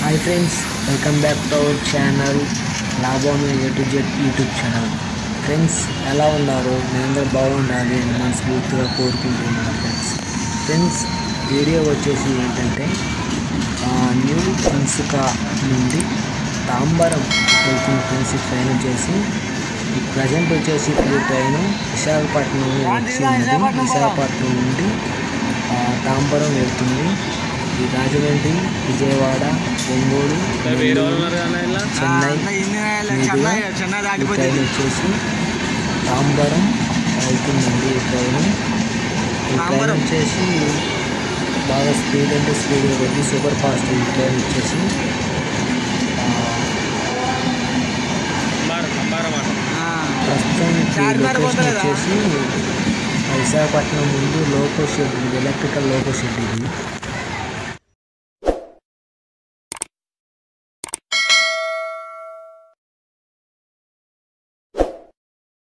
hi friends welcome back to our channel లాభం A to Z YouTube channel friends ఎలా ఉన్నారు నేనందరూ బాగుండాలి అని మనస్ఫూర్తిగా కోరుకుంటున్నాను ఫ్రెండ్స్ ఫ్రెండ్స్ వీడియో వచ్చేసి ఏంటంటే ఆ, న్యూ ఇన్సుక నుండి తాంబరం వెళ్తున్న ఫ్రెండ్స్ ఈ ట్రైన్ వచ్చేసి ప్రజెంట్ వచ్చేసి ఇప్పుడు ట్రైన్ విశాఖపట్నం వచ్చి ఉన్నది విశాఖపట్నం నుండి ఆ, తాంబరం వెళ్తుంది ఈ రాజమండ్రి విజయవాడ ఒంగోలు నెల్లూరు, చెన్నై మీదుగా ఈ ట్రైన్ వచ్చేసి తాంబరం వెళ్తుందండి ఈ ట్రైన్ ఈ ట్రైన్ వచ్చేసి బాగా స్పీడ్ అంటే స్పీడ్ కొద్ది సూపర్ ఫాస్ట్ ఈ ట్రైన్ వచ్చేసి ఆ, ప్రస్తుతం ఈ లొకేషన్ వచ్చేసి విశాఖపట్నం ముందు లోకో షెడ్ ఉంది ఎలక్ట్రికల్ లోకో షెడ్ ఇది